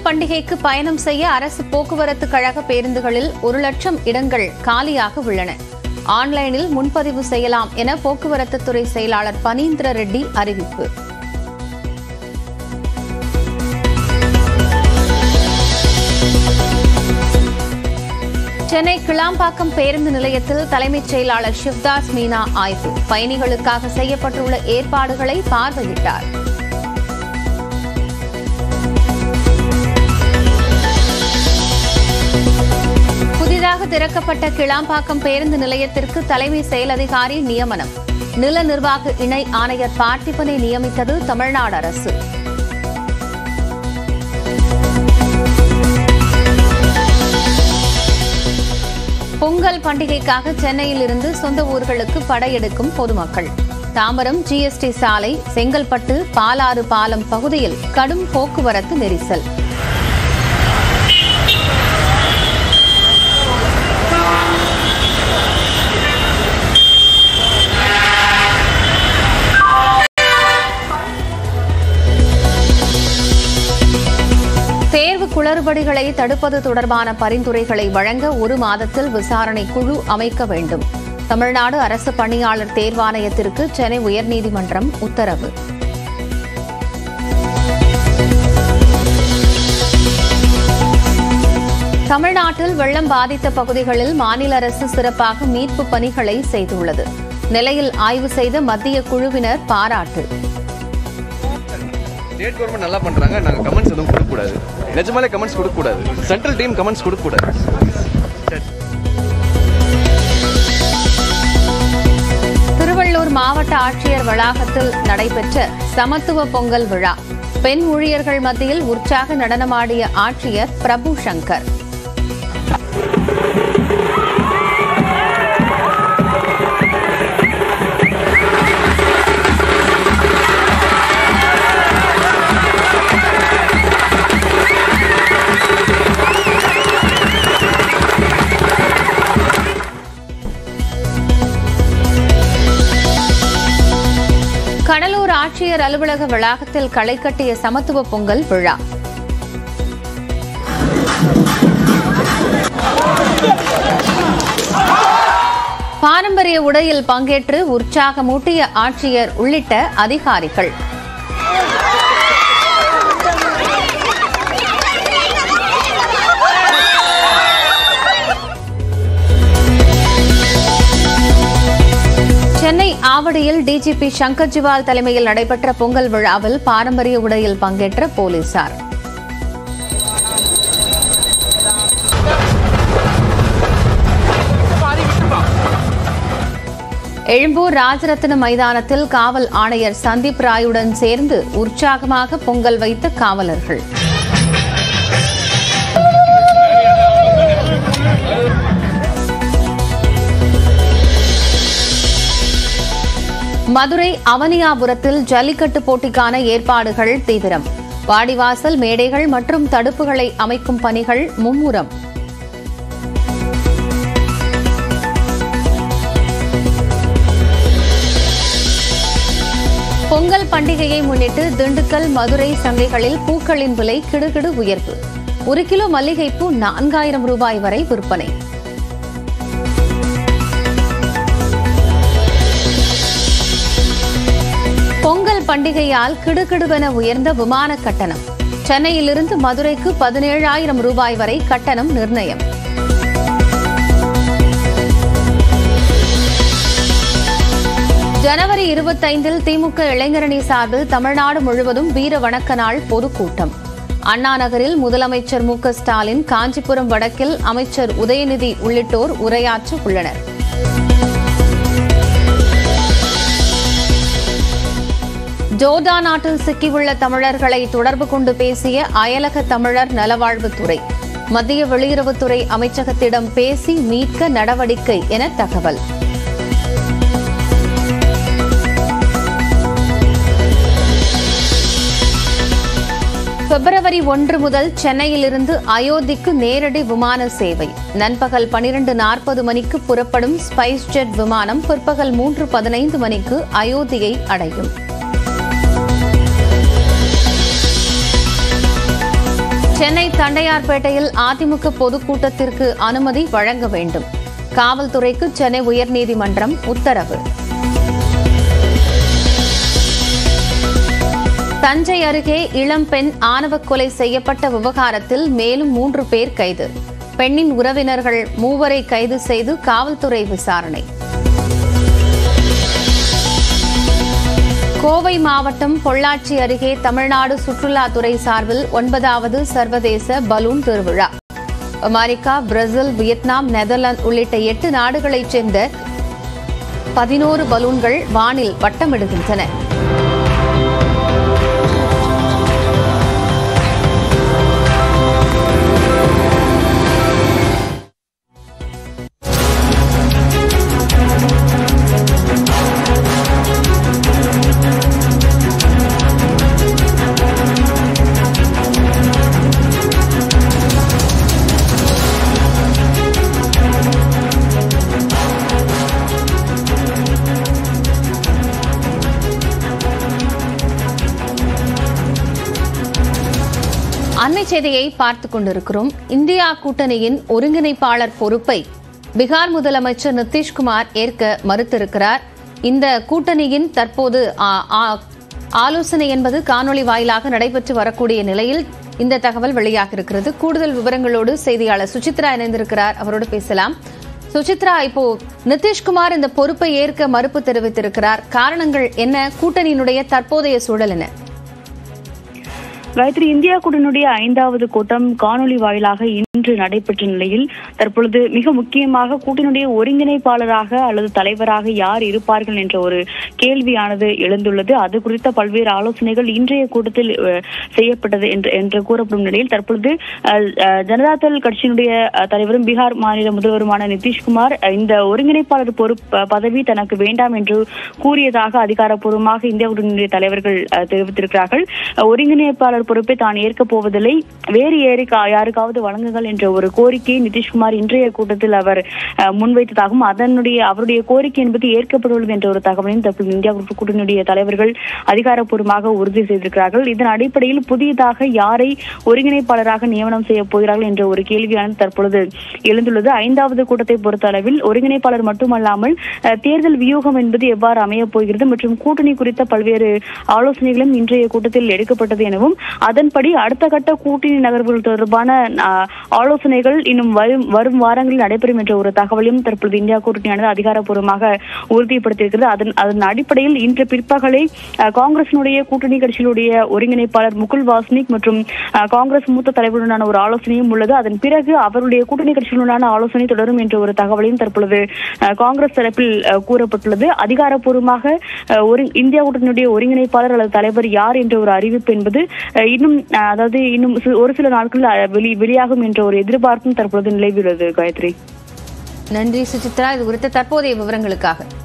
பண்டிகைக்கு பயணம் செய்ய அரசு போக்குவரத்து கழக பேருந்துகளில் ஒரு லட்சம் இடங்கள் காலியாக உள்ளன ஆன்லைனில் முன்பதிவு செய்யலாம் என போக்குவரத்து துறை செயலாளர் பனீந்திர ரெட்டி அறிவிப்பு சென்னை கிளாம்பாக்கம் பேருந்து நிலையத்தில் தலைமைச் செயலாளர் சிவ்தாஸ் மீனா ஆய்வு பயணிகளுக்காக செய்யப்பட்டுள்ள ஏற்பாடுகளை பார்வையிட்டார் புதிதாக திறக்கப்பட்ட கிளாம்பாக்கம் பேருந்து நிலையத்திற்கு தலைமை செயல் அதிகாரி நியமனம் நில நிர்வாக இணை ஆணையர் பார்த்திபனை நியமித்தது தமிழ்நாடு அரசு பொங்கல் பண்டிகைக்காக சென்னையில் இருந்து சொந்த ஊர்களுக்கு படையெடுக்கும் பொதுமக்கள் தாம்பரம் ஜிஎஸ்டி சாலை செங்கல்பட்டு பாலாறு பாலம் பகுதியில் கடும் போக்குவரத்து நெரிசல் தேர்வு குளறுபடிகளை தடுப்பது தொடர்பான பரிந்துரைகளை வழங்க ஒரு மாதத்தில் விசாரணை குழு அமைக்க வேண்டும் தமிழ்நாடு அரசு பணியாளர் தேர்வாணையத்திற்கு சென்னை உயர்நீதிமன்றம் உத்தரவு தமிழ்நாட்டில் வெள்ளம் பாதித்த பகுதிகளில் மாநில அரசு சிறப்பாக மீட்பு பணிகளை செய்துள்ளது நிலையில் ஆய்வு செய்த மத்திய குழுவினர் பாராட்டு ஸ்டேட் கவர்மெண்ட் நல்லா பண்றாங்க நாங்க கமெண்ட்ஸ் எதுவும் கொடுக்க கூடாது நிஜமாலே கமெண்ட்ஸ் கொடுக்க கூடாது சென்ட்ரல் டீம் கமெண்ட்ஸ் கொடுக்க கூடாது திருவள்ளூர் மாவட்ட ஆட்சியர் வளாகத்தில் நடைபெற்ற சமத்துவ பொங்கல் விழா பெண் ஊழியர்கள் மத்தியில் உற்சாக நடனமாடிய ஆட்சியர் பிரபு சங்கர் கடலூர் ஆட்சியர் அலுவலக வளாகத்தில் களை கட்டிய சமத்துவ பொங்கல் விழா பாரம்பரிய உடையில் பங்கேற்று உற்சாகமூட்டிய ஆட்சியர் உள்ளிட்ட அதிகாரிகள் சென்னை ஆவடியில் டிஜிபி சங்கர் ஜிவால் தலைமையில் நடைபெற்ற பொங்கல் விழாவில் பாரம்பரிய உடையில் பங்கேற்ற போலீசார் எழும்பூர் ராஜரத்ன மைதானத்தில் காவல் ஆணையர் சந்தீப் ராயுடன் சேர்ந்து உற்சாகமாக பொங்கல் வைத்த காவலர்கள் மதுரை அவனியாபுரத்தில் ஜல்லிக்கட்டு போட்டிக்கான ஏற்பாடுகள் தீவிரம் வாடிவாசல் மேடைகள் மற்றும் தடுப்புகளை அமைக்கும் பணிகள் மும்முரம் பொங்கல் பண்டிகையை முன்னிட்டு திண்டுக்கல் மதுரை சந்தைகளில் பூக்களின் விலை கிடுகிடு உயர்வு ஒரு கிலோ மல்லிகைப்பூ நான்காயிரம் ரூபாய் வரை விற்பனை பொங்கல் பண்டிகையால் கிடுகிடுவென உயர்ந்த விமான கட்டணம் சென்னையிலிருந்து மதுரைக்கு பதினேழாயிரம் ரூபாய் வரை கட்டணம் நிர்ணயம் ஜனவரி இருபத்தைந்தில் திமுக இளைஞரணி சார்பில் தமிழ்நாடு முழுவதும் வீர வணக்க நாள் பொதுக்கூட்டம் அண்ணா நகரில் முதலமைச்சர் மு க ஸ்டாலின் காஞ்சிபுரம் வடக்கில் அமைச்சர் உதயநிதி உள்ளிட்டோர் உரையாற்ற உள்ளனர் ஜோர்டா நாட்டில் சிக்கியுள்ள தமிழர்களை தொடர்பு கொண்டு பேசிய அயலக தமிழர் நலவாழ்வுத்துறை மத்திய வெளியுறவுத்துறை அமைச்சகத்திடம் பேசி மீட்க நடவடிக்கை என தகவல் பிப்ரவரி ஒன்று முதல் சென்னையிலிருந்து அயோத்திக்கு நேரடி விமான சேவை நண்பகல் பனிரெண்டு நாற்பது மணிக்கு புறப்படும் ஸ்பைஸ் ஜெட் விமானம் பிற்பகல் மூன்று பதினைந்து மணிக்கு அயோத்தியை அடையும் சென்னை தண்டையார்பேட்டையில் அதிமுக பொதுக்கூட்டத்திற்கு அனுமதி வழங்க வேண்டும் காவல்துறைக்கு சென்னை உயர்நீதிமன்றம் உத்தரவு தஞ்சை அருகே இளம்பெண் ஆணவக் கொலை செய்யப்பட்ட விவகாரத்தில் மேலும் மூன்று பேர் கைது பெண்ணின் உறவினர்கள் மூவரை கைது செய்து காவல்துறை விசாரணை கோவை மாவட்டம் பொள்ளாச்சி அருகே தமிழ்நாடு சுற்றுலாத்துறை சார்பில் ஒன்பதாவது சர்வதேச பலூன் திருவிழா அமெரிக்கா பிரேசில் வியட்நாம் நெதர்லாந்து உள்ளிட்ட எட்டு நாடுகளைச் சேர்ந்த பதினோரு பலூன்கள் வானில் வட்டமிடுகின்றன அண்மை செய்தியை பார்த்துக் கொண்டிருக்கிறோம் இந்தியா கூட்டணியின் ஒருங்கிணைப்பாளர் பொறுப்பை பீகார் முதலமைச்சர் நிதிஷ்குமார் ஏற்க மறுத்திருக்கிறார் இந்த கூட்டணியின் தற்போது ஆ- ஆ- ஆலோசனை என்பது காணொலி வாயிலாக நடைபெற்று வரக்கூடிய நிலையில் இந்த தகவல் வெளியாகியிருக்கிறது கூடுதல் விவரங்களோடு செய்தியாளர் சுசித்ரா இணைந்திருக்கிறார் அவரோடு பேசலாம் சுசித்ரா இப்போ நிதிஷ்குமார் இந்த பொறுப்பை ஏற்க மறுப்பு தெரிவித்திருக்கிறார் காரணங்கள் என்ன கூட்டணியினுடைய தற்போதைய சூழல் என்ன காயத்ரி இந்தியா கூட்டணியுடைய ஐந்தாவது கூட்டம் காணொலி வாயிலாக இன்று நடைபெற்ற நிலையில் தற்பொழுது மிக முக்கியமாக கூட்டணியுடைய ஒருங்கிணைப்பாளராக அல்லது தலைவராக யார் இருப்பார்கள் என்ற ஒரு கேள்வியானது எழுந்துள்ளது அது குறித்த பல்வேறு ஆலோசனைகள் இன்றைய கூட்டத்தில் அஹ், செய்யப்பட்டது என்று என்று கூறப்படும் நிலையில் தற்பொழுது அஹ், அஹ், ஜனதாதள் கட்சியினுடைய அஹ், தலைவரும் பீகார் மாநில முதல்வருமான நிதிஷ்குமார் அஹ், இந்த ஒருங்கிணைப்பாளர் பொறுப்பு பதவி தனக்கு வேண்டாம் என்று கூறியதாக அதிகாரப்பூர்வமாக இந்தியா கூட்டணியுடைய தலைவர்கள் அஹ், தெரிவித்திருக்கிறார்கள் அஹ், ஒருங்கிணைப்பாளர் பொறுப்பை தான் ஏற்கப் போவதில்லை வேறு ஏறி யாருக்காவது வழங்குங்கள் என்ற ஒரு கோரிக்கையை நிதிஷ்குமார் இன்றைய கூட்டத்தில் அவர் அஹ், முன்வைத்ததாகவும் அதனுடைய அவருடைய கோரிக்கை என்பது ஏற்கப்பட்டுள்ளது என்ற ஒரு தகவலையும் தற்போது இந்தியா கூட்டணியுடைய தலைவர்கள் அதிகாரப்பூர்வமாக உறுதி செய்திருக்கிறார்கள் இதன் அடிப்படையில் புதியதாக யாரை ஒருங்கிணைப்பாளராக நியமனம் செய்ய போகிறார்கள் என்ற ஒரு கேள்வியானது தற்பொழுது எழுந்துள்ளது ஐந்தாவது கூட்டத்தை பொறுத்த அளவில் ஒருங்கிணைப்பாளர் மட்டுமல்லாமல் அஹ், தேர்தல் வியூகம் என்பது எவ்வாறு அமையப் போகிறது மற்றும் கூட்டணி குறித்த பல்வேறு ஆலோசனைகளும் இன்றைய கூட்டத்தில் எடுக்கப்பட்டது எனவும் அதன்படி அடுத்த கட்ட கூட்டணி நகர்வுகள் தொடர்பான அஹ், ஆலோசனைகள் இன்னும் வரும் வரும் வாரங்களில் நடைபெறும் என்ற ஒரு தகவலையும் தற்பொழுது இந்தியா கூட்டணியானது அதிகாரப்பூர்வமாக உறுதிப்படுத்தியிருக்கிறது அதன் அதன் அடிப்படையில் இன்று பிற்பகலை அஹ், காங்கிரசினுடைய கூட்டணி கட்சிகளுடைய ஒருங்கிணைப்பாளர் முகுல் வாஸ்னிக் மற்றும் அஹ், காங்கிரஸ் மூத்த தலைவருடனான ஒரு ஆலோசனையும் உள்ளது அதன் பிறகு அவருடைய கூட்டணி கட்சிகளுடனான ஆலோசனை தொடரும் என்ற ஒரு தகவலையும் தற்பொழுது அஹ், காங்கிரஸ் தரப்பில் அஹ், கூறப்பட்டுள்ளது அதிகாரப்பூர்வமாக அஹ், ஒரு இந்தியா கூட்டணியுடைய ஒருங்கிணைப்பாளர் அல்லது தலைவர் யார் என்ற ஒரு அறிவிப்பு என்பது அஹ், இன்னும் அஹ், அதாவது இன்னும் சி- ஒரு சில நாட்களில் அஹ், வெளி வெளியாகும் என்ற ஒரு எதிர்பார்ப்பும் தற்பொழுது நிலவியுள்ளது காயத்ரி நன்றி சுசித்ரா இது குறித்த தற்போதைய விவரங்களுக்காக